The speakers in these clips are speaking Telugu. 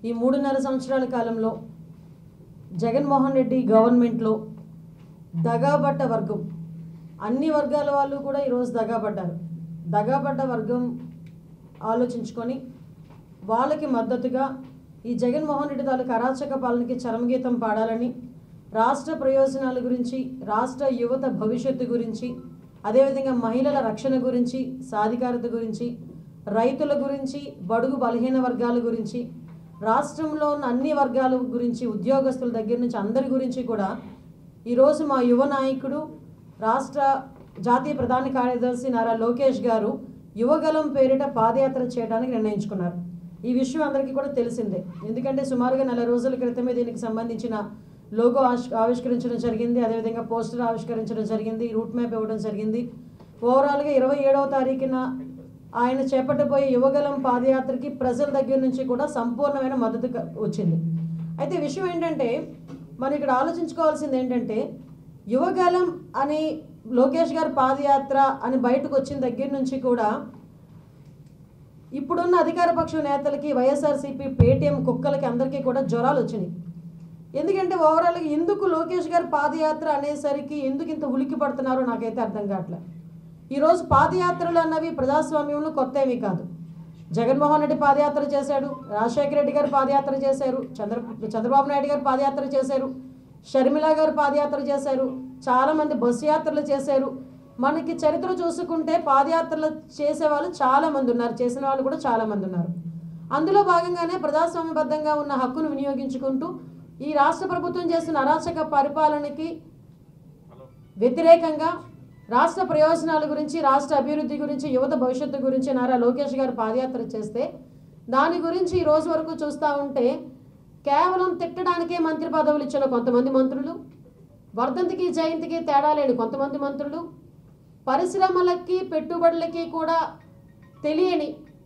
ఈ మూడున్నర సంవత్సరాల కాలంలో జగన్మోహన్ రెడ్డి గవర్నమెంట్లో దగాబడ్డ వర్గం అన్ని వర్గాల వాళ్ళు కూడా ఈరోజు దగాబడ్డారు దగాబడ్డ వర్గం ఆలోచించుకొని వాళ్ళకి మద్దతుగా ఈ జగన్మోహన్ రెడ్డి తాలూకు అరాచక పాలనకి చరమగీతం పాడాలని రాష్ట్ర ప్రయోజనాల గురించి రాష్ట్ర యువత భవిష్యత్తు గురించి అదేవిధంగా మహిళల రక్షణ గురించి సాధికారత గురించి రైతుల గురించి బడుగు బలహీన వర్గాల గురించి రాష్ట్రంలో ఉన్న అన్ని వర్గాల గురించి ఉద్యోగస్తుల దగ్గర నుంచి అందరి గురించి కూడా ఈరోజు మా యువ నాయకుడు రాష్ట్ర జాతీయ ప్రధాన కార్యదర్శి నారా లోకేష్ గారు యువగలం పేరిట పాదయాత్ర చేయడానికి నిర్ణయించుకున్నారు ఈ విషయం అందరికీ కూడా తెలిసిందే ఎందుకంటే సుమారుగా నెల రోజుల క్రితమే దీనికి సంబంధించిన లోగో ఆవిష్- ఆవిష్కరించడం జరిగింది అదేవిధంగా పోస్టర్ ఆవిష్కరించడం జరిగింది రూట్ మ్యాప్ ఇవ్వడం జరిగింది ఓవరాల్గా ఇరవై ఏడవ తారీఖున ఆయన చేపట్టబోయే యువగలం పాదయాత్రకి ప్రజల దగ్గర నుంచి కూడా సంపూర్ణమైన మద్దతు క- వచ్చింది అయితే విషయం ఏంటంటే మనం ఇక్కడ ఆలోచించుకోవాల్సింది ఏంటంటే యువగలం అని లోకేష్ గారి పాదయాత్ర అని బయటకు వచ్చిన దగ్గర నుంచి కూడా ఇప్పుడున్న అధికార పక్ష నేతలకి వైఎస్ఆర్సీపీ పేటీఎం కుక్కలకి అందరికీ కూడా జ్వరాలు వచ్చినాయి ఎందుకంటే ఓవరాల్గా ఎందుకు లోకేష్ గారి పాదయాత్ర అనేసరికి ఎందుకు ఇంత ఉలిక్కి పడుతున్నారో నాకైతే అర్థం కావట్లే ఈరోజు పాదయాత్రలు అన్నవి ప్రజాస్వామ్యంలో కొత్త ఏమీ కాదు జగన్మోహన్ రెడ్డి పాదయాత్ర చేశాడు రాజశేఖర రెడ్డి గారు పాదయాత్ర చేశారు చంద్ర చంద్రబాబు నాయుడు గారు పాదయాత్ర చేశారు షర్మిల గారు పాదయాత్ర చేశారు చాలామంది బస్సు యాత్రలు చేశారు మనకి చరిత్ర చూసుకుంటే పాదయాత్రలు చేసేవాళ్ళు చాలామంది ఉన్నారు చేసిన వాళ్ళు కూడా చాలామంది ఉన్నారు అందులో భాగంగానే ప్రజాస్వామ్యబద్ధంగా ఉన్న హక్కును వినియోగించుకుంటూ ఈ రాష్ట్ర ప్రభుత్వం చేస్తున్న అరాచక పరిపాలనకి వ్యతిరేకంగా రాష్ట్ర ప్రయోజనాల గురించి రాష్ట్ర అభివృద్ధి గురించి యువత భవిష్యత్తు గురించి నారా లోకేష్ గారు పాదయాత్ర చేస్తే దాని గురించి ఈ రోజు వరకు చూస్తూ ఉంటే కేవలం తిట్టడానికే మంత్రి పదవులు ఇచ్చిన కొంతమంది మంత్రులు వర్ధంతికి జయంతికి తేడా లేని కొంతమంది మంత్రులు పరిశ్రమలకి పెట్టుబడులకి కూడా తెలియని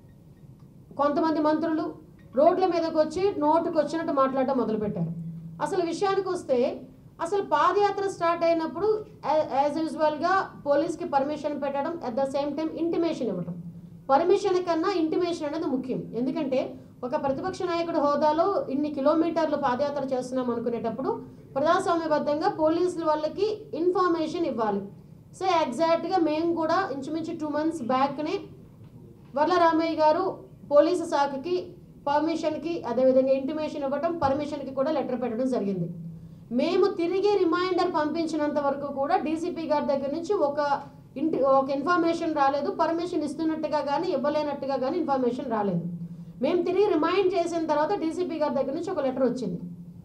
కొంతమంది మంత్రులు రోడ్ల మీదకి వచ్చి నోటుకు వచ్చినట్టు మాట్లాడటం మొదలుపెట్టారు అసలు విషయానికి వస్తే అసలు పాదయాత్ర స్టార్ట్ అయినప్పుడు యాజ్ యూజువల్గా పోలీస్కి పర్మిషన్ పెట్టడం at the same time intimation ఇవ్వడం పర్మిషన్ కన్నా ఇంటిమేషన్ అనేది ముఖ్యం ఎందుకంటే ఒక ప్రతిపక్ష నాయకుడి హోదాలో ఇన్ని కిలోమీటర్లు పాదయాత్ర చేస్తున్నాం అనుకునేటప్పుడు ప్రజాస్వామ్యబద్ధంగా పోలీసుల వాళ్ళకి ఇన్ఫర్మేషన్ ఇవ్వాలి సో ఎగ్జాక్ట్గా మేము కూడా ఇంచుమించు టూ మంత్స్ బ్యాక్నే వరలరామయ్య గారు పోలీసు శాఖకి పర్మిషన్కి అదేవిధంగా ఇంటిమేషన్ ఇవ్వటం పర్మిషన్కి కూడా లెటర్ పెట్టడం జరిగింది మేము తిరిగి రిమైండర్ పంపించినంత వరకు కూడా డీసీపీ గారి దగ్గర నుంచి ఒక ఇంటి ఒక ఇన్ఫర్మేషన్ రాలేదు పర్మిషన్ ఇస్తున్నట్టుగా కానీ ఇవ్వలేనట్టుగా కానీ ఇన్ఫర్మేషన్ రాలేదు మేము తిరిగి రిమైండ్ చేసిన తర్వాత డీసీపీ గారి దగ్గర నుంచి ఒక లెటర్ వచ్చింది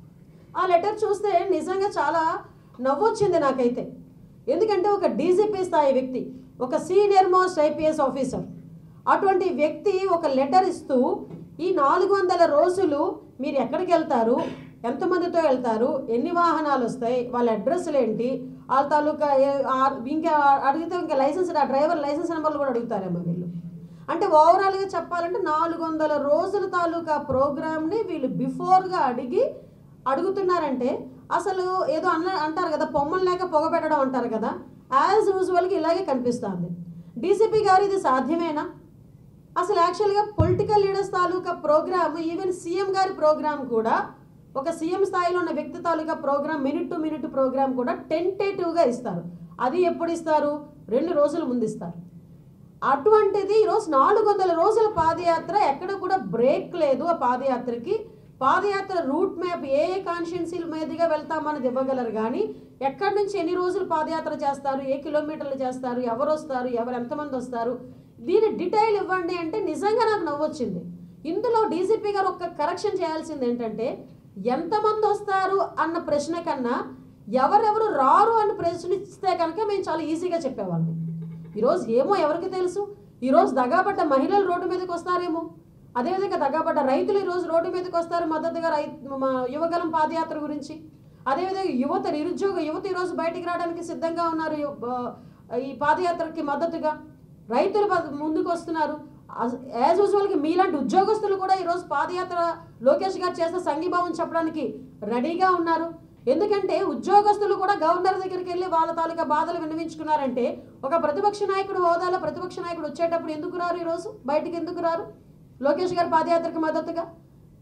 ఆ లెటర్ చూస్తే నిజంగా చాలా నవ్వొచ్చింది నాకైతే ఎందుకంటే ఒక డీజీపీ స్థాయి వ్యక్తి ఒక సీనియర్ మోస్ట్ ఐపీఎస్ ఆఫీసర్ అటువంటి వ్యక్తి ఒక లెటర్ ఇస్తూ ఈ నాలుగు వందల రోజులు మీరు ఎక్కడికి వెళ్తారు ఎంతమందితో వెళ్తారు ఎన్ని వాహనాలు వస్తాయి వాళ్ళ అడ్రస్లు ఏంటి వాళ్ళ తాలూకా ఏ- ఆ- ఇంకా అడిగితే ఇంకా లైసెన్స్ ఆ డ్రైవర్ లైసెన్స్ నెంబర్లు కూడా అడుగుతారేమో వీళ్ళు అంటే ఓవరాల్గా చెప్పాలంటే నాలుగు వందల రోజుల తాలూకా ప్రోగ్రామ్ని వీళ్ళు బిఫోర్గా అడిగి అడుగుతున్నారంటే అసలు ఏదో అన్న అంటారు కదా పొమ్మలు లేక పొగ పెట్టడం అంటారు కదా యాజ్ యూజువల్గా ఇలాగే కనిపిస్తుంది డీసీపీ గారు ఇది సాధ్యమేనా అసలు యాక్చువల్గా పొలిటికల్ లీడర్స్ తాలూకా program even CM garu program కూడా ఒక సీఎం స్థాయిలో ఉన్న వ్యక్తి తాలూకా program minute to minute program కూడా టెంటేటివ్గా ఇస్తారు అది ఎప్పుడు ఇస్తారు రెండు రోజుల ముందు ఇస్తారు అటువంటిది ఈరోజు నాలుగు వందల రోజుల పాదయాత్ర ఎక్కడ కూడా బ్రేక్ లేదు ఆ పాదయాత్రకి పాదయాత్ర రూట్ మ్యాప్ ఏ ఏ కాన్స్టిట్యున్సీల మీదుగా వెళ్తామన్నది ఇవ్వగలరు కానీ ఎక్కడి నుంచి ఎన్ని రోజులు పాదయాత్ర చేస్తారు ఏ కిలోమీటర్లు చేస్తారు ఎవరు వస్తారు ఎవరు ఎంతమంది వస్తారు దీని డీటెయిల్ ఇవ్వండి అంటే నిజంగా నాకు నవ్వొచ్చింది ఇందులో డీజీపీ గారు ఒక్క కరెక్షన్ చేయాల్సింది ఏంటంటే ఎంతమంది వస్తారు అన్న ప్రశ్న కన్నా ఎవరెవరు రారు అని ప్రశ్నిస్తే కనుక మేము చాలా ఈజీగా చెప్పేవాళ్ళం ఈరోజు ఏమో ఎవరికి తెలుసు ఈరోజు దగాపడ్డ మహిళలు రోడ్డు మీదకి వస్తారేమో అదేవిధంగా దగాపడ్డ రైతులు ఈరోజు రోడ్డు మీదకి వస్తారు మద్దతుగా రై మా యువగలం పాదయాత్ర గురించి అదేవిధంగా యువత నిరుద్యోగ యువత ఈరోజు బయటికి రావడానికి సిద్ధంగా ఉన్నారు యు- ఆ, ఈ పాదయాత్రకి మద్దతుగా రైతులు ప- ముందుకు వస్తున్నారు యాజ్ యూజువల్గా మీలాంటి ఉద్యోగస్తులు కూడా ఈరోజు పాదయాత్ర లోకేష్ గారు చేసిన సంఘీభావం చెప్పడానికి రెడీగా ఉన్నారు ఎందుకంటే ఉద్యోగస్తులు కూడా గవర్నర్ దగ్గరికి వెళ్ళి వాళ్ళ తాలూకా బాధలు విన్నవించుకున్నారంటే ఒక ప్రతిపక్ష నాయకుడు హోదాలో ప్రతిపక్ష నాయకుడు వచ్చేటప్పుడు ఎందుకు రారు ఈరోజు బయటికి ఎందుకు రారు లోకేష్ గారి పాదయాత్రకు మద్దతుగా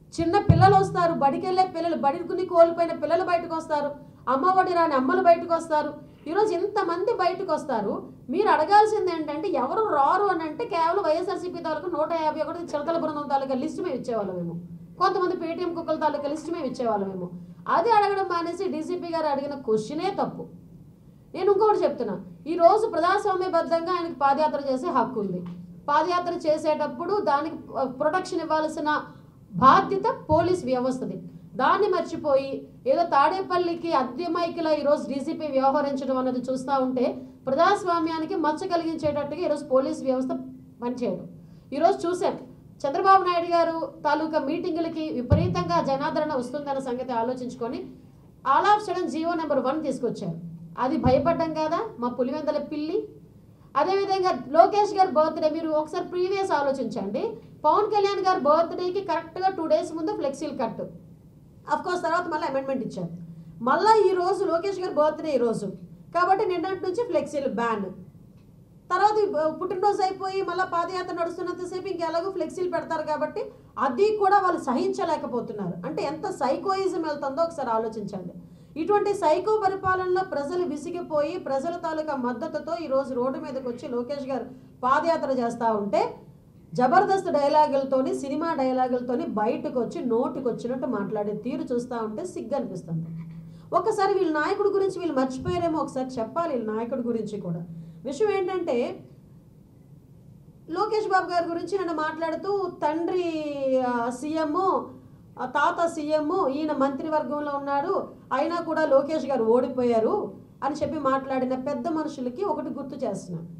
చిన్న పిల్లలు వస్తారు బడికి వెళ్ళే పిల్లలు బడికుని కోల్పోయిన పిల్లలు బయటకు వస్తారు అమ్మఒడి రాని అమ్మలు బయటకు వస్తారు ఈరోజు ఇంతమంది బయటకు వస్తారు మీరు అడగాల్సింది ఏంటంటే ఎవరు రారు అని అంటే కేవలం వైఎస్ఆర్సీపీ తాలూకు నూట యాభై ఒకటి చిలకల బృందం తాలూకా లిస్ట్ మేము ఇచ్చేవాళ్ళం మేము కొంతమంది పేటీఎం కుక్కల తాలూకా లిస్ట్ మేము ఇచ్చేవాళ్ళం మేము అది అడగడం మానేసి డీసీపీ గారు అడిగిన క్వశ్చనే తప్పు నేను ఇంకొకటి చెప్తున్నా ఈ రోజు ప్రజాస్వామ్యబద్ధంగా ఆయనకి పాదయాత్ర చేసే హక్కు ఉంది పాదయాత్ర చేసేటప్పుడు దానికి ప్రొటెక్షన్ ఇవ్వాల్సిన బాధ్యత పోలీస్ వ్యవస్థది దాన్ని మర్చిపోయి ఏదో తాడేపల్లికి అద్దెమైకిలా ఈరోజు డీసీపీ వ్యవహరించడం అన్నది చూస్తూ ఉంటే ప్రజాస్వామ్యానికి మచ్చ కలిగించేటట్టుగా ఈరోజు పోలీస్ వ్యవస్థ పనిచేయడం ఈరోజు చూసాం చంద్రబాబు నాయుడు గారు తాలూకా మీటింగులకి విపరీతంగా జనాదరణ వస్తుందన్న సంగతి ఆలోచించుకొని all of sudden GO number one తీసుకొచ్చారు అది భయపడ్డం కదా మా పులివెందల పిల్లి అదేవిధంగా లోకేష్ గారి బర్త్డే మీరు ఒకసారి ప్రీవియస్ ఆలోచించండి పవన్ కళ్యాణ్ గారి బర్త్డేకి కరెక్ట్గా టూ డేస్ ముందు ఫ్లెక్సీలు కట్టు అఫ్ కోర్స్ తర్వాత మళ్ళీ అమెండ్మెంట్ ఇచ్చారు మళ్ళీ ఈ రోజు లోకేష్ గారి బర్త్డే ఈ రోజు కాబట్టి నిన్నటి నుంచి ఫ్లెక్సీలు బ్యాన్ తర్వాత ఈ బ- పుట్టినరోజు అయిపోయి మళ్ళీ పాదయాత్ర నడుస్తున్నంతసేపు ఇంకెలాగో ఫ్లెక్సీలు పెడతారు కాబట్టి అది కూడా వాళ్ళు సహించలేకపోతున్నారు అంటే ఎంత సైకోయిజం వెళ్తుందో ఒకసారి ఆలోచించండి ఇటువంటి సైకో పరిపాలనలో ప్రజలు విసిగిపోయి ప్రజల తాలూకా మద్దతుతో ఈరోజు రోడ్డు మీదకి వచ్చి లోకేష్ గారు పాదయాత్ర చేస్తూ ఉంటే జబర్దస్త్ డైలాగులతోని సినిమా డైలాగులతోని బయటకు వచ్చి నోటికి వచ్చినట్టు మాట్లాడే తీరు చూస్తూ ఉంటే సిగ్గు అనిపిస్తుంది ఒకసారి వీళ్ళ నాయకుడి గురించి వీళ్ళు మర్చిపోయారేమో ఒకసారి చెప్పాలి వీళ్ళ నాయకుడి గురించి కూడా విషయం ఏంటంటే లోకేష్ బాబు గారి గురించి నన్ను మాట్లాడుతూ తండ్రి సీఎం తాత సీఎం ఈయన మంత్రివర్గంలో ఉన్నాడు అయినా కూడా లోకేష్ గారు ఓడిపోయారు అని చెప్పి మాట్లాడిన పెద్ద మనుషులకి ఒకటి గుర్తు చేస్తున్నాను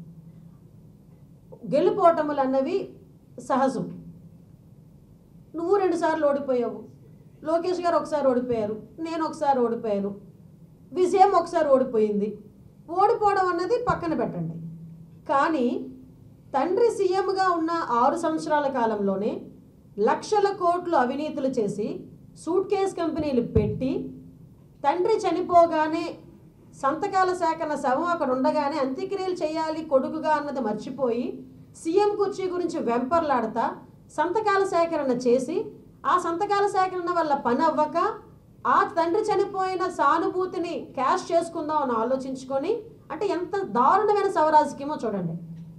గెలుపోటములు అన్నవి సహజం నువ్వు రెండుసార్లు ఓడిపోయావు లోకేష్ గారు ఒకసారి ఓడిపోయారు నేను ఒకసారి ఓడిపోయాను విజయం ఒకసారి ఓడిపోయింది ఓడిపోవడం అన్నది పక్కన పెట్టండి కానీ తండ్రి సీఎంగా ఉన్న ఆరు సంవత్సరాల కాలంలోనే లక్షల కోట్లు అవినీతులు చేసి సూట్ కేస్ కంపెనీలు పెట్టి తండ్రి చనిపోగానే సంతకాల సేకరణ శవం అక్కడ ఉండగానే అంత్యక్రియలు చేయాలి కొడుకుగా అన్నది మర్చిపోయి సీఎం కుర్చీ గురించి వెంపర్లాడతా సంతకాల సేకరణ చేసి ఆ సంతకాల సేకరణ వల్ల పని అవ్వక ఆ తండ్రి చనిపోయిన సానుభూతిని క్యాష్ చేసుకుందాం అని ఆలోచించుకొని అంటే ఎంత దారుణమైన శవరాజకీయమో చూడండి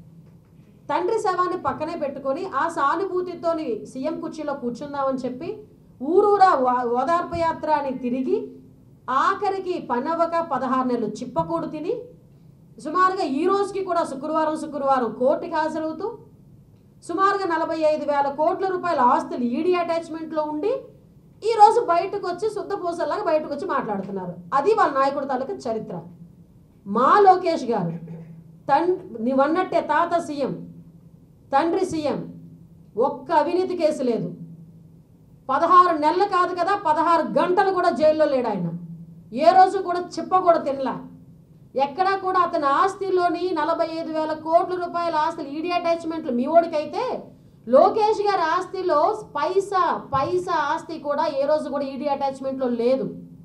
తండ్రి శవాన్ని పక్కనే పెట్టుకొని ఆ సానుభూతితోని సీఎం కుర్చీలో కూర్చుందామని చెప్పి ఊరూరా ఓ- ఓదార్పు యాత్ర అని తిరిగి ఆఖరికి పనవ్వక పదహారు నెలలు చిప్పకూడు తిని సుమారుగా ఈ రోజుకి కూడా శుక్రవారం శుక్రవారం కోర్టుకి హాజరవుతూ సుమారుగా నలభై ఐదు వేల కోట్ల రూపాయల ఆస్తులు ఈడీ అటాచ్మెంట్లో ఉండి ఈ రోజు బయటకు వచ్చి శుద్ధ పూసల్లాగా బయటకు వచ్చి మాట్లాడుతున్నారు అది వాళ్ళ నాయకుడి తాలూకా చరిత్ర మా లోకేష్ గారు తన్ నీవన్నట్టే తాత సీఎం తండ్రి సీఎం ఒక్క అవినీతి కేసు లేదు పదహారు నెలలు కాదు కదా పదహారు గంటలు కూడా జైల్లో లేడు ఆయన ఏ రోజు కూడా చిప్ప కూడా తినలా ఎక్కడా కూడా అతని ఆస్తిలోని నలభై ఐదు వేల కోట్ల రూపాయల ఆస్తులు ఈడీ అటాచ్మెంట్లు మీ ఓడికైతే లోకేష్ గారి ఆస్తిలో పైసా పైసా ఆస్తి కూడా ఏ రోజు కూడా ఈడీ అటాచ్మెంట్లో లేదు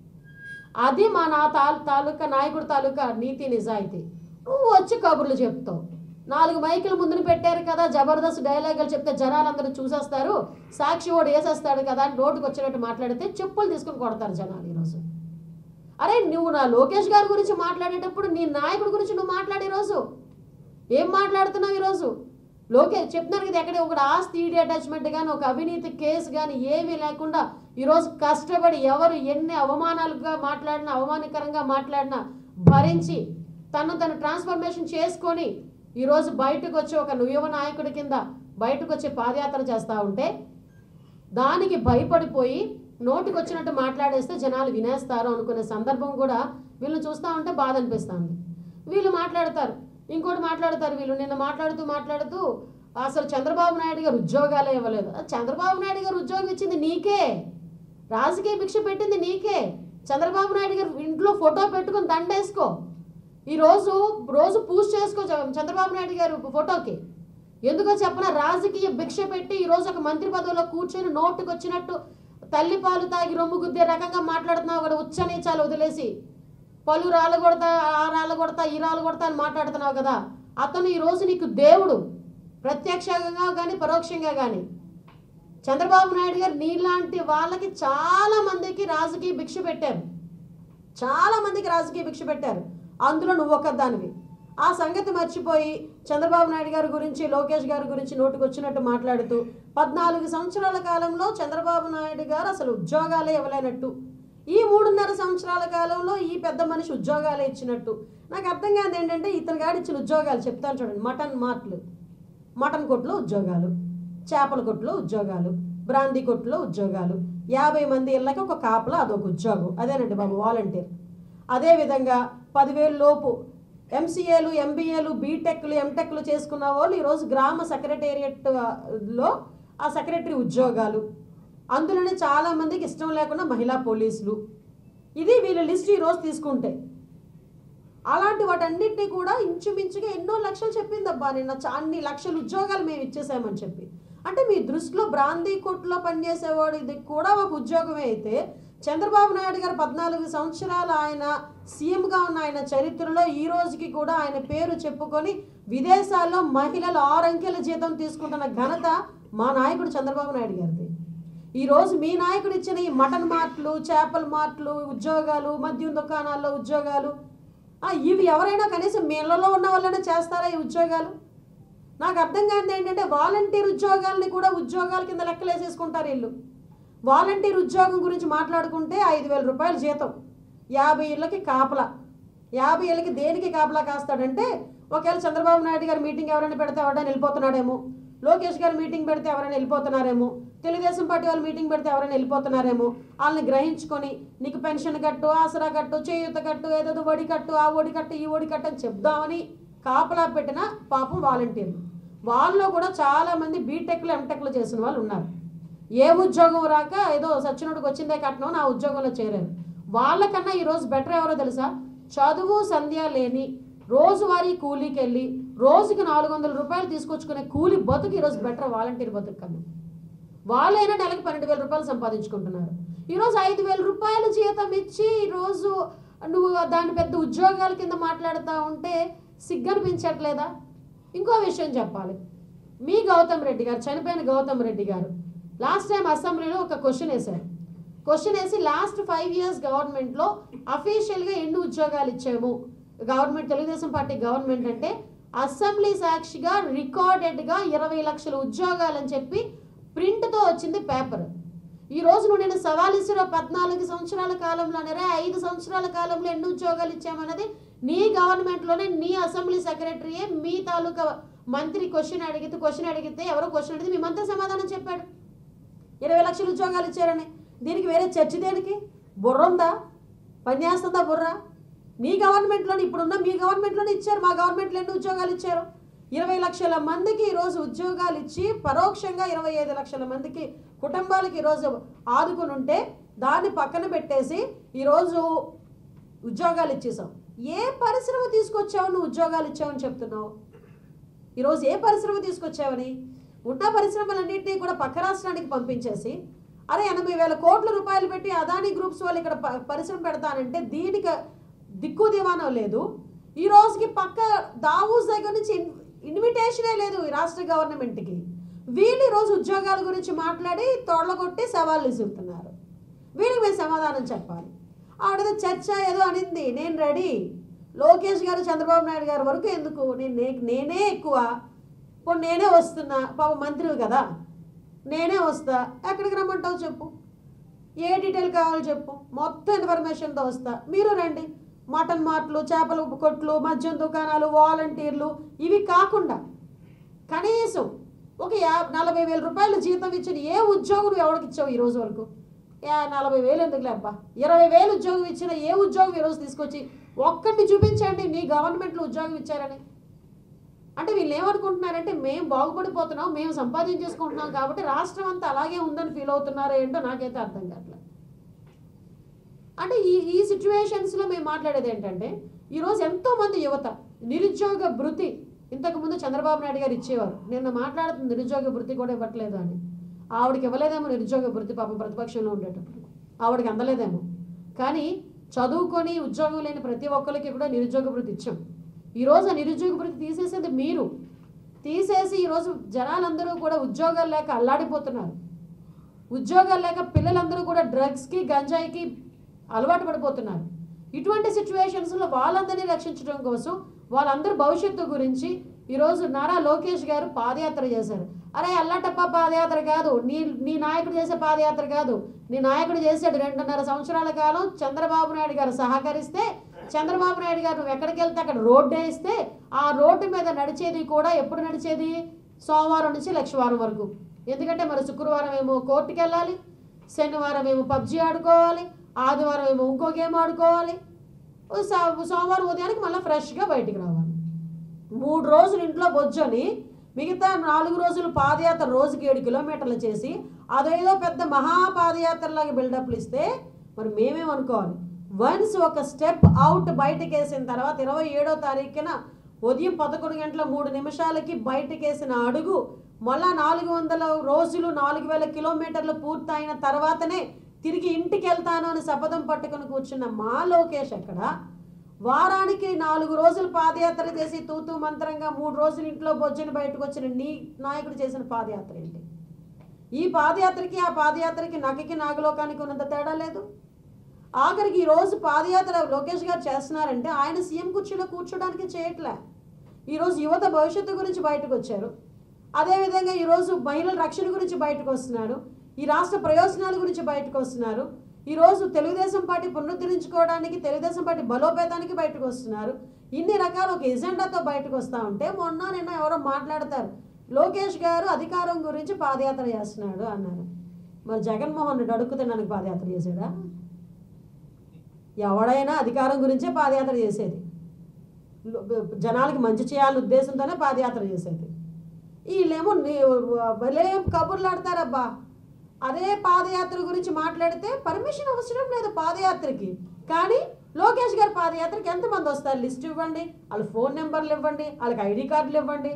అది మా నా తాలూ తాలూకా నాయకుడు తాలూకా నీతి నిజాయితీ నువ్వు వచ్చి కబుర్లు చెప్తావు నాలుగు మైకులు ముందున పెట్టారు కదా జబర్దస్త్ డైలాగులు చెప్తే జనాలందరూ చూసేస్తారు సాక్షి ఓడి వేసేస్తాడు కదా అని రోడ్డుకు వచ్చినట్టు మాట్లాడితే చెప్పులు తీసుకుని కొడతారు జనాలు ఈరోజు అరే నువ్వు నా లోకేష్ గారి గురించి మాట్లాడేటప్పుడు నీ నాయకుడి గురించి నువ్వు మాట్లాడే రోజు ఏం మాట్లాడుతున్నావు ఈరోజు లోకేష్ చెప్తున్నారు కదా ఎక్కడ ఒక ఆస్తి ఈడీ అటాచ్మెంట్ కానీ ఒక అవినీతి కేసు కానీ ఏమీ లేకుండా ఈరోజు కష్టపడి ఎవరు ఎన్ని అవమానాలుగా మాట్లాడినా అవమానకరంగా మాట్లాడినా భరించి తను తను ట్రాన్స్ఫర్మేషన్ చేసుకొని ఈరోజు బయటకు వచ్చి ఒక యువ నాయకుడి కింద బయటకు వచ్చి పాదయాత్ర చేస్తూ ఉంటే దానికి భయపడిపోయి నోటికి వచ్చినట్టు మాట్లాడేస్తే జనాలు వినేస్తారు అనుకునే సందర్భం కూడా వీళ్ళని చూస్తూ ఉంటే బాధ అనిపిస్తుంది వీళ్ళు మాట్లాడతారు ఇంకోటి మాట్లాడతారు వీళ్ళు నిన్న మాట్లాడుతూ మాట్లాడుతూ అసలు చంద్రబాబు నాయుడు గారు ఉద్యోగాలే ఇవ్వలేదు ఆ చంద్రబాబు నాయుడు గారు ఉద్యోగం ఇచ్చింది నీకే రాజకీయ భిక్ష పెట్టింది నీకే చంద్రబాబు నాయుడు గారు ఇంట్లో ఫోటో పెట్టుకుని దండేసుకో ఈ రోజు రోజు పూజ చేసుకో చ- చంద్రబాబు నాయుడు గారు ఫోటోకి ఎందుకో చెప్పన రాజకీయ భిక్ష పెట్టి ఈ రోజు ఒక మంత్రి పదవిలో కూర్చొని నోటుకు వచ్చినట్టు తల్లి పాలు తాగి రొమ్ము గుద్దే రకంగా మాట్లాడుతున్నావు కూడా ఉచ్చ నీచాలు వదిలేసి పలు రాళ్ళు కొడతా ఆ రాళ్ళు కొడతా ఈ రాళ్ళు కొడతా అని మాట్లాడుతున్నావు కదా అతను ఈ రోజు నీకు దేవుడు ప్రత్యక్షంగా కానీ పరోక్షంగా కానీ చంద్రబాబు నాయుడు గారు నీలాంటి వాళ్ళకి చాలా మందికి రాజకీయ భిక్ష పెట్టారు చాలా మందికి రాజకీయ భిక్ష పెట్టారు అందులో నువ్వు ఒక దానివి ఆ సంగతి మర్చిపోయి చంద్రబాబు నాయుడు గారి గురించి లోకేష్ గారి గురించి నోటుకు వచ్చినట్టు మాట్లాడుతూ పద్నాలుగు సంవత్సరాల కాలంలో చంద్రబాబు నాయుడు గారు అసలు ఉద్యోగాలే ఇవ్వలేనట్టు ఈ మూడున్నర సంవత్సరాల కాలంలో ఈ పెద్ద మనిషి ఉద్యోగాలే ఇచ్చినట్టు నాకు అర్థం కాదు ఏంటంటే ఇతని గారు ఇచ్చిన ఉద్యోగాలు చెప్తాను చూడండి మటన్ మార్ట్లు మటన్ కొట్లో ఉద్యోగాలు చేపల కొట్లో ఉద్యోగాలు బ్రాందీ కొట్లో ఉద్యోగాలు యాభై మంది ఇళ్ళకి ఒక కాపలా అదొక ఉద్యోగం అదేనండి బాబు వాలంటీర్ అదేవిధంగా పదివేలు లోపు ఎంసీఏలు ఎంబీఏలు బీటెక్లు ఎంటెక్లు చేసుకున్న వాళ్ళు ఈరోజు గ్రామ సెక్రటేరియట్లో ఆ సెక్రటరీ ఉద్యోగాలు అందులోనే చాలామందికి ఇష్టం లేకుండా మహిళా పోలీసులు ఇది వీళ్ళ లిస్ట్ ఈరోజు తీసుకుంటే అలాంటి వాటన్నిటిని కూడా ఇంచుమించుగా ఎన్నో లక్షలు చెప్పిందబ్బా నిన్న చా- అన్ని లక్షల ఉద్యోగాలు మేము ఇచ్చేసామని చెప్పి అంటే మీ దృష్టిలో బ్రాందీ కొట్లో పనిచేసేవాడు ఇది కూడా ఒక ఉద్యోగమే అయితే చంద్రబాబు నాయుడు గారు పద్నాలుగు సంవత్సరాలు ఆయన సీఎంగా ఉన్న ఆయన చరిత్రలో ఈ రోజుకి కూడా ఆయన పేరు చెప్పుకొని విదేశాల్లో మహిళలు ఆరు అంకెల జీతం తీసుకుంటున్న ఘనత మా నాయకుడు చంద్రబాబు నాయుడు గారిది ఈ రోజు మీ నాయకుడు ఇచ్చిన ఈ మటన్ మార్ట్లు చేపల మార్ట్లు ఉద్యోగాలు మద్యం దుకాణాల్లో ఉద్యోగాలు ఆ, ఇవి ఎవరైనా కనీసం మీళ్ళలో ఉన్న వాళ్ళైనా చేస్తారా ఈ ఉద్యోగాలు నాకు అర్థం కానిది ఏంటంటే వాలంటీర్ ఉద్యోగాల్ని కూడా ఉద్యోగాల కింద లెక్కలేసేసుకుంటారు వీళ్ళు వాలంటీర్ ఉద్యోగం గురించి మాట్లాడుకుంటే ఐదు వేల రూపాయల జీతం యాభై ఇళ్ళకి కాపలా యాభై ఏళ్ళకి దేనికి కాపలా కాస్తాడంటే ఒకవేళ చంద్రబాబు నాయుడు గారు మీటింగ్ ఎవరైనా పెడితే ఎవరైనా వెళ్ళిపోతున్నాడేమో లోకేష్ గారు మీటింగ్ పెడితే ఎవరైనా వెళ్ళిపోతున్నారేమో తెలుగుదేశం పార్టీ వాళ్ళు మీటింగ్ పెడితే ఎవరైనా వెళ్ళిపోతున్నారేమో వాళ్ళని గ్రహించుకొని నీకు పెన్షన్ కట్టు ఆసరా కట్టు చేయూత కట్టు ఏదేదో ఒడి కట్టు ఆ ఒడి కట్టు ఈ ఒడి కట్టు అని చెప్దామని కాపలా పెట్టిన పాపం వాలంటీర్లు వాళ్ళలో కూడా చాలామంది బీటెక్లు ఎంటెక్లు చేసిన వాళ్ళు ఉన్నారు ఏ ఉద్యోగం రాక ఏదో సచ్చినోడికి వచ్చిందే కట్నం నా ఉద్యోగంలో చేరారు వాళ్ళకన్నా ఈరోజు బెటర్ ఎవరో తెలుసా చదువు సంధ్య లేని రోజువారీ కూలీకి వెళ్ళి రోజుకి నాలుగు వందల రూపాయలు తీసుకొచ్చుకునే కూలి బతుకు ఈరోజు బెటర్ వాలంటీర్ బతుకు కన్నా వాళ్ళైనా నెలకు పన్నెండు వేల రూపాయలు సంపాదించుకుంటున్నారు ఈరోజు ఐదు వేల రూపాయలు జీతం ఇచ్చి ఈరోజు నువ్వు దాని పెద్ద ఉద్యోగాల కింద మాట్లాడుతూ ఉంటే సిగ్గనిపించట్లేదా ఇంకో విషయం చెప్పాలి మీ గౌతమ్ రెడ్డి గారు చనిపోయిన గౌతమ్ రెడ్డి గారు లాస్ట్ టైం అసెంబ్లీలో ఒక క్వశ్చన్ వేశారు క్వశ్చన్ వేసి లాస్ట్ ఫైవ్ ఇయర్స్ గవర్నమెంట్లో అఫీషియల్గా ఎన్ని ఉద్యోగాలు ఇచ్చాము గవర్నమెంట్ తెలుగుదేశం పార్టీ గవర్నమెంట్ అంటే అసెంబ్లీ సాక్షిగా రికార్డెడ్గా ఇరవై లక్షల ఉద్యోగాలు అని చెప్పి ప్రింట్తో వచ్చింది పేపర్ ఈ రోజు నువ్వు నేను సవాల్ ఇచ్చిన పద్నాలుగు సంవత్సరాల కాలంలోనే ఐదు సంవత్సరాల కాలంలో ఎన్ని ఉద్యోగాలు ఇచ్చామన్నది నీ గవర్నమెంట్లోనే నీ అసెంబ్లీ సెక్రటరీయే మీ తాలూకా మంత్రి క్వశ్చన్ అడిగితే క్వశ్చన్ అడిగితే ఎవరో క్వశ్చన్ అడిగితే మీ మంత్రి సమాధానం చెప్పాడు ఇరవై లక్షల ఉద్యోగాలు ఇచ్చారని దీనికి వేరే చర్చ దేనికి బుర్ర ఉందా పనిచేస్తుందా బుర్ర మీ గవర్నమెంట్లోనే ఇప్పుడున్న మీ గవర్నమెంట్లోనే ఇచ్చారు మా గవర్నమెంట్లో ఎన్ని ఉద్యోగాలు ఇచ్చారు ఇరవై లక్షల మందికి ఈరోజు ఉద్యోగాలు ఇచ్చి పరోక్షంగా ఇరవై ఐదు లక్షల మందికి కుటుంబాలకి ఈరోజు ఆదుకుని ఉంటే దాన్ని పక్కన పెట్టేసి ఈరోజు ఉద్యోగాలు ఇచ్చేసాం ఏ పరిశ్రమ తీసుకొచ్చావు నువ్వు ఉద్యోగాలు ఇచ్చావని చెప్తున్నావు ఈరోజు ఏ పరిశ్రమ తీసుకొచ్చావని ఉన్న పరిశ్రమలన్నింటినీ కూడా పక్క రాష్ట్రానికి పంపించేసి అరే ఎనభై వేల కోట్ల రూపాయలు పెట్టి అదానీ గ్రూప్స్ వాళ్ళు ఇక్కడ ప- పరిశ్రమ పెడతానంటే దీనికి దిక్కు దివానం లేదు ఈ రోజుకి పక్క దావూస్ దగ్గర నుంచి ఇన్- ఇన్విటేషనే లేదు ఈ రాష్ట్ర గవర్నమెంట్కి వీళ్ళు ఈరోజు ఉద్యోగాల గురించి మాట్లాడి తోడలగొట్టి సవాళ్ళు విసురుతున్నారు వీళ్ళకి మేము సమాధానం చెప్పాలి ఆవిడేదో చర్చ ఏదో అనింది నేను రెడీ లోకేష్ గారు చంద్రబాబు నాయుడు గారి వరకు ఎందుకు నేను నే- నేనే ఎక్కువ ఇప్పుడు నేనే వస్తున్నా పాప మంత్రివి కదా నేనే వస్తా ఎక్కడికి రమ్మంటావు చెప్పు ఏ డీటెయిల్ కావాలో చెప్పు మొత్తం ఇన్ఫర్మేషన్తో వస్తా మీరు రండి మటన్ మార్ట్లు చేపల కొట్లు మద్యం దుకాణాలు వాలంటీర్లు ఇవి కాకుండా కనీసం ఒక యా నలభై వేల రూపాయలు జీతం ఇచ్చిన ఏ ఉద్యోగం నువ్వు ఎవరికి ఇచ్చావు ఈ రోజు వరకు యా నలభై వేలు ఎందుకులే అబ్బా ఇరవై వేలు ఉద్యోగం ఇచ్చిన ఏ ఉద్యోగం ఈరోజు తీసుకొచ్చి ఒక్కడిని చూపించండి నీ గవర్నమెంట్లో ఉద్యోగం ఇచ్చారని అంటే వీళ్ళు ఏమనుకుంటున్నారంటే మేము బాగుపడిపోతున్నాం మేము సంపాదించేసుకుంటున్నాం కాబట్టి రాష్ట్రం అంతా అలాగే ఉందని ఫీల్ అవుతున్నారో ఏంటో నాకైతే అర్థం కావట్లేదు అంటే ఈ ఈ సిచ్యువేషన్స్లో మేము మాట్లాడేది ఏంటంటే ఈరోజు ఎంతోమంది యువత నిరుద్యోగ భృతి ఇంతకుముందు చంద్రబాబు నాయుడు గారు ఇచ్చేవారు నిన్న మాట్లాడుతుంది నిరుద్యోగ భృతి కూడా ఇవ్వట్లేదు అని ఆవిడకి ఇవ్వలేదేమో నిరుద్యోగ భృతి పాపం ప్రతిపక్షంలో ఉండేటప్పుడు ఆవిడకి అందలేదేమో కానీ చదువుకొని ఉద్యోగం లేని ప్రతి ఒక్కరికి కూడా నిరుద్యోగ భృతి ఇచ్చాం ఈరోజు ఆ నిరుద్యోగ భృతి తీసేసేది మీరు తీసేసి ఈరోజు జనాలందరూ కూడా ఉద్యోగాలు లేక అల్లాడిపోతున్నారు ఉద్యోగాలు లేక పిల్లలందరూ కూడా డ్రగ్స్కి గంజాయికి అలవాటు పడిపోతున్నారు ఇటువంటి సిచ్యువేషన్స్లో వాళ్ళందరినీ రక్షించడం కోసం వాళ్ళందరి భవిష్యత్తు గురించి ఈరోజు నారా లోకేష్ గారు పాదయాత్ర చేశారు అరే అల్లటప్ప పాదయాత్ర కాదు నీ నీ నాయకుడు చేసే పాదయాత్ర కాదు నీ నాయకుడు చేసాడు రెండున్నర సంవత్సరాల కాలం చంద్రబాబు నాయుడు గారు సహకరిస్తే చంద్రబాబు నాయుడు గారు నువ్వు ఎక్కడికి వెళ్తే అక్కడ రోడ్డు వేస్తే ఆ రోడ్డు మీద నడిచేది కూడా ఎప్పుడు నడిచేది సోమవారం నుంచి లక్షవారం వరకు ఎందుకంటే మరి శుక్రవారం ఏమో కోర్టుకి వెళ్ళాలి శనివారం ఏమో పబ్జి ఆడుకోవాలి ఆదివారం ఏమో ఇంకో గేమ్ ఆడుకోవాలి సో- సోమవారం ఉదయానికి మళ్ళీ ఫ్రెష్గా బయటికి రావాలి మూడు రోజులు ఇంట్లో బొజ్జని మిగతా నాలుగు రోజులు పాదయాత్ర రోజుకి ఏడు కిలోమీటర్లు చేసి అదేదో పెద్ద మహా పాదయాత్రలాగా బిల్డప్లు ఇస్తే మరి మేమేమనుకోవాలి వన్స్ ఒక స్టెప్ అవుట్ బయటకు వేసిన తర్వాత ఇరవై ఏడో తారీఖున ఉదయం పదకొండు గంటల మూడు నిమిషాలకి బయటకేసిన అడుగు మళ్ళా నాలుగు వందల రోజులు నాలుగు వేల కిలోమీటర్లు పూర్తయిన తర్వాతనే తిరిగి ఇంటికి వెళ్తాను అని శపథం పట్టుకొని కూర్చున్న మా లోకేష్ అక్కడ వారానికి నాలుగు రోజులు పాదయాత్ర చేసి తూతూ మంత్రంగా మూడు రోజులు ఇంట్లో బొజ్జని బయటకు వచ్చిన నీ నాయకుడు చేసిన పాదయాత్ర ఏంటి ఈ పాదయాత్రకి ఆ పాదయాత్రకి నగకి నాగలోకానికి ఉన్నంత తేడా లేదు ఆఖరికి ఈ రోజు పాదయాత్ర లోకేష్ గారు చేస్తున్నారంటే ఆయన సీఎం కుర్చీలో కూర్చోడానికి చేయట్లే ఈరోజు యువత భవిష్యత్తు గురించి బయటకు వచ్చారు అదేవిధంగా ఈరోజు మహిళల రక్షణ గురించి బయటకు వస్తున్నారు ఈ రాష్ట్ర ప్రయోజనాల గురించి బయటకు వస్తున్నారు ఈరోజు తెలుగుదేశం పార్టీ పునరుద్ధరించుకోవడానికి తెలుగుదేశం పార్టీ బలోపేతానికి బయటకు వస్తున్నారు ఇన్ని రకాల ఒక ఎజెండాతో బయటకు వస్తూ ఉంటే మొన్న నిన్న ఎవరో మాట్లాడతారు లోకేష్ గారు అధికారం గురించి పాదయాత్ర చేస్తున్నాడు అన్నారు మరి జగన్మోహన్ రెడ్డి అడుక్కుతున్నానికి పాదయాత్ర చేశాడా ఎవడైనా అధికారం గురించే పాదయాత్ర చేసేది లో- జనాలకి మంచి చేయాలనే ఉద్దేశంతోనే పాదయాత్ర చేసేది వీళ్ళేమో నీ- భలే కబుర్లు ఆడతారబ్బా అదే పాదయాత్ర గురించి మాట్లాడితే పర్మిషన్ అవసరం లేదు పాదయాత్రకి కానీ లోకేష్ గారి పాదయాత్రకి ఎంతమంది వస్తారు లిస్ట్ ఇవ్వండి వాళ్ళ ఫోన్ నెంబర్లు ఇవ్వండి వాళ్ళకి ఐడి కార్డులు ఇవ్వండి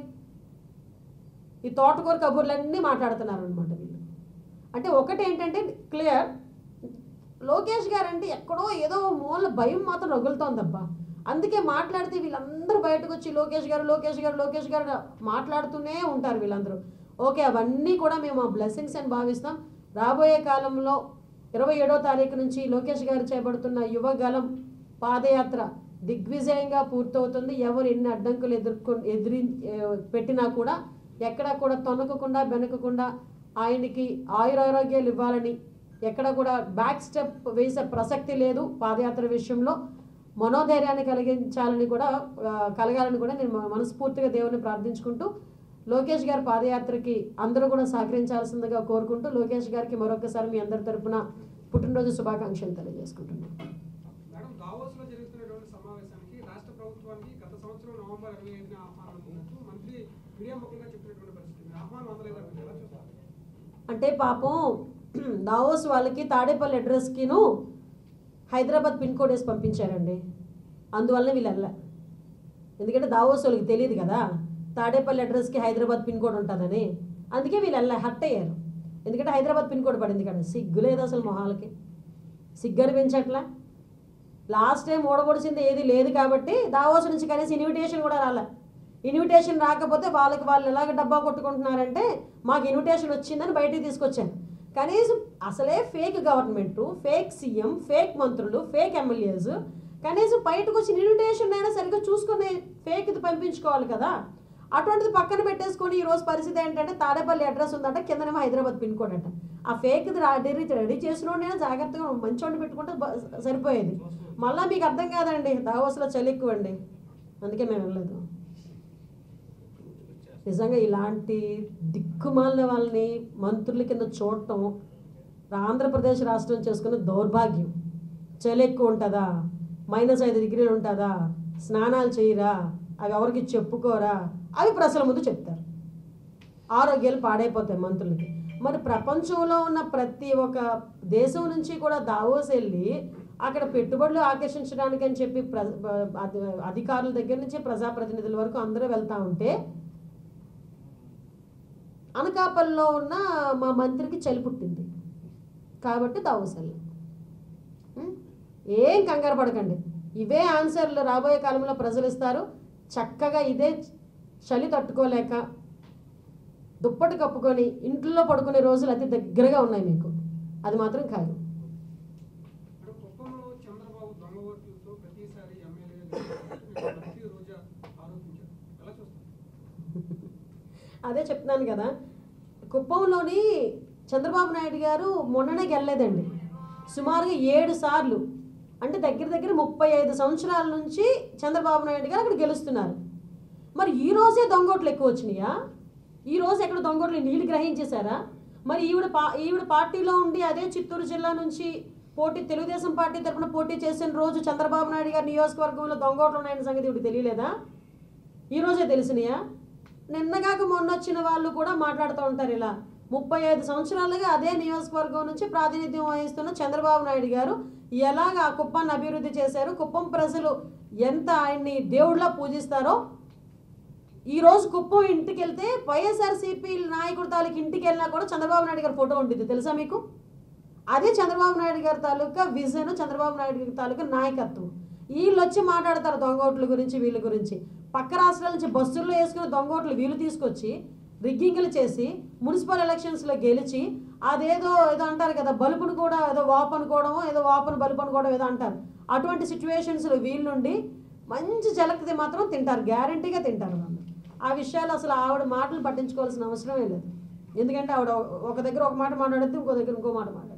ఈ తోటకూర కబుర్లన్నీ మాట్లాడుతున్నారు అనమాట వీళ్ళు అంటే ఒకటి ఏంటంటే క్లియర్ లోకేష్ గారు అంటే ఎక్కడో ఏదో మూల భయం మాత్రం రగులుతోందబ్బా అందుకే మాట్లాడితే వీళ్ళందరూ బయటకు వచ్చి లోకేష్ గారు లోకేష్ గారు లోకేష్ గారు మాట్లాడుతూనే ఉంటారు వీళ్ళందరూ ఓకే అవన్నీ కూడా మేము ఆ బ్లెస్సింగ్స్ అని భావిస్తాం రాబోయే కాలంలో ఇరవై ఏడో తారీఖు నుంచి లోకేష్ గారు చేపడుతున్న యువగలం పాదయాత్ర దిగ్విజయంగా పూర్తవుతుంది ఎవరు ఎన్ని అడ్డంకులు ఎదుర్కొ ఎదిరి ఏ, పెట్టినా కూడా ఎక్కడా కూడా తొనకకుండా బెనకకుండా ఆయనకి ఆయురారోగ్యాలు ఇవ్వాలని ఎక్కడ కూడా బ్యాక్ స్టెప్ వేసే ప్రసక్తి లేదు పాదయాత్ర విషయంలో మనోధైర్యాన్ని కలిగించాలని కూడా ఆ, కలగాలని కూడా నేను మనస్ఫూర్తిగా దేవుని ప్రార్థించుకుంటూ లోకేష్ గారి పాదయాత్రకి అందరూ కూడా సహకరించాల్సిందిగా కోరుకుంటూ లోకేష్ గారికి మరొకసారి మీ అందరి తరపున పుట్టినరోజు శుభాకాంక్షలు తెలియజేసుకుంటున్నాను మేడం దావోస్ లో జరుగుతున్నటువంటి సమావేశానికి రాష్ట్ర ప్రభుత్వానికి గత సంవత్సరం నవంబర్ ఇరవై ఐదున ఆహ్వానం ఉన్నట్టు మంత్రి మీడియా ముఖంగా చెప్పినటువంటి పరిస్థితి మీరు ఆహ్వానం అందలేదంటే ఎలా చూస్తారు అంటే పాపం దావోస్ వాళ్ళకి తాడేపల్లి అడ్రస్కిను హైదరాబాద్ పిన్ కోడ్ వేసి పంపించారండి అందువల్ల వీళ్ళు వెళ్ళా ఎందుకంటే దావోస్ వాళ్ళకి తెలియదు కదా తాడేపల్లి అడ్రస్కి హైదరాబాద్ పిన్ కోడ్ ఉంటుందని అందుకే వీళ్ళు వెళ్ళా హట్ అయ్యారు ఎందుకంటే హైదరాబాద్ పిన్ కోడ్ పడింది కదా సిగ్గు లేదు అసలు మొహాలకి సిగ్గు అనిపించట్లా లాస్ట్ టైం ఓడబొడిచింది ఏది లేదు కాబట్టి దావోస్ నుంచి కనీసం ఇన్విటేషన్ కూడా రాలే ఇన్విటేషన్ రాకపోతే వాళ్ళకి వాళ్ళు ఎలాగ డబ్బా కొట్టుకుంటున్నారంటే మాకు ఇన్విటేషన్ వచ్చిందని బయటికి తీసుకొచ్చాను కనీసం అసలే fake government fake CM fake మంత్రులు ఫేక్ ఎమ్మెల్యేస్ కనీసం బయటకు వచ్చిన ఇన్విటేషన్ అయినా సరిగ్గా చూసుకొని ఫేక్ ఇది పంపించుకోవాలి కదా అటువంటిది పక్కన పెట్టేసుకొని ఈ రోజు పరిస్థితి ఏంటంటే తాడేపల్లి అడ్రస్ ఉందంట కిందనేమో హైదరాబాద్ పిన్ కోడ్ అంట ఆ ఫేక్ది రెడీ రెడీ చేసిన జాగ్రత్తగా మంచోండి పెట్టుకుంటే బ- సరిపోయేది మళ్ళీ మీకు అర్థం కాదండి దావోస్లో చలి ఎక్కువ అండి అందుకే మేము వెళ్ళలేదు నిజంగా ఇలాంటి దిక్కుమాలిన వాళ్ళని మంత్రుల కింద చూడటం ఆంధ్రప్రదేశ్ రాష్ట్రం చేసుకున్న దౌర్భాగ్యం చలి ఎక్కువ ఉంటుందా మైనస్ ఐదు డిగ్రీలు ఉంటుందా స్నానాలు చేయరా అవి ఎవరికి చెప్పుకోరా అవి ప్రజల ముందు చెప్తారు ఆరోగ్యాలు పాడైపోతాయి మంత్రులకి మరి ప్రపంచంలో ఉన్న ప్రతి ఒక్క దేశం నుంచి కూడా దావోస్ వెళ్ళి అక్కడ పెట్టుబడులు ఆకర్షించడానికి అని చెప్పి ప్ర అధి- అధికారుల దగ్గర నుంచి ప్రజాప్రతినిధుల వరకు అందరూ వెళ్తా ఉంటే అనకాపల్లిలో ఉన్న మా మంత్రికి చలి పుట్టింది కాబట్టి దావోస్ వెళ్ళాం ఉం? ఏం కంగారు పడకండి ఇవే ఆన్సర్లు రాబోయే కాలంలో ప్రజలు ఇస్తారు చక్కగా ఇదే చలి తట్టుకోలేక దుప్పటి కప్పుకొని ఇంట్లో పడుకునే రోజులు అతి దగ్గరగా ఉన్నాయి మీకు అది మాత్రం ఖాయం అంటే కుప్పంలో చంద్రబాబు దొంగ ఓట్లతో ప్రతిసారి ఎమ్మెల్యే మంత్రి రోజా ఆరోపించారు ఎలా చూస్తారు అదే చెప్తున్నాను కదా కుప్పంలోని చంద్రబాబు నాయుడు గారు మొన్ననే గెలలేదండి సుమారుగా ఏడు సార్లు అంటే దగ్గర దగ్గర ముప్పై ఐదు సంవత్సరాల నుంచి చంద్రబాబు నాయుడు గారు అక్కడ గెలుస్తున్నారు మరి ఈ రోజే దొంగోట్లు ఎక్కువ వచ్చినాయా ఈ రోజు ఎక్కడ దొంగోట్లు నీళ్ళు గ్రహించేశారా మరి ఈవిడ పా ఈవిడ పార్టీలో ఉండి అదే చిత్తూరు జిల్లా నుంచి పోటీ తెలుగుదేశం పార్టీ తరపున పోటీ చేసిన రోజు చంద్రబాబు నాయుడు గారి నియోజకవర్గంలో దొంగోట్లు ఉన్నాయన్న సంగతి ఇప్పుడు తెలియలేదా ఈ రోజే తెలిసినాయా నిన్నగాక మొన్న వచ్చిన వాళ్ళు కూడా మాట్లాడుతూ ఉంటారు ఇలా ముప్పై ఐదు సంవత్సరాలుగా అదే నియోజకవర్గం నుంచి ప్రాతినిధ్యం వహిస్తున్న చంద్రబాబు నాయుడు గారు ఎలాగ ఆ కుప్పాన్ని అభివృద్ధి చేశారు కుప్పం ప్రజలు ఎంత ఆయన్ని దేవుళ్ళ పూజిస్తారో ఈ రోజు కుప్పం ఇంటికి వెళ్తే వైఎస్ఆర్సీపీ నాయకుడు తాలూకు ఇంటికి వెళ్ళినా కూడా చంద్రబాబు నాయుడు గారి ఫోటో ఉంటుంది తెలుసా మీకు అదే చంద్రబాబు నాయుడు గారి తాలూకా విజన్ చంద్రబాబు నాయుడు గారి తాలూకా నాయకత్వం వీళ్ళు వచ్చి మాట్లాడతారు దొంగోట్ల గురించి వీళ్ళ గురించి పక్క రాష్ట్రాల నుంచి బస్సుల్లో వేసుకున్న దొంగోట్లు వీళ్ళు తీసుకొచ్చి రిగ్గింగ్లు చేసి మున్సిపల్ ఎలక్షన్స్లో గెలిచి అదేదో ఏదో అంటారు కదా బలుపును కూడా ఏదో వాపు అనుకోవడమో ఏదో వాపును బలుపు అనుకోవడం ఏదో అంటారు అటువంటి సిచ్యువేషన్స్లో వీళ్ళుండి మంచి జలక్తి మాత్రం తింటారు గ్యారంటీగా తింటారు వాళ్ళు ఆ విషయాలు అసలు ఆవిడ మాటలు పట్టించుకోవాల్సిన అవసరమే లేదు ఎందుకంటే ఆవిడ ఒక దగ్గర ఒక మాట మాట్లాడితే ఇంకో దగ్గర ఇంకో మాట మాట్లాడుతుంది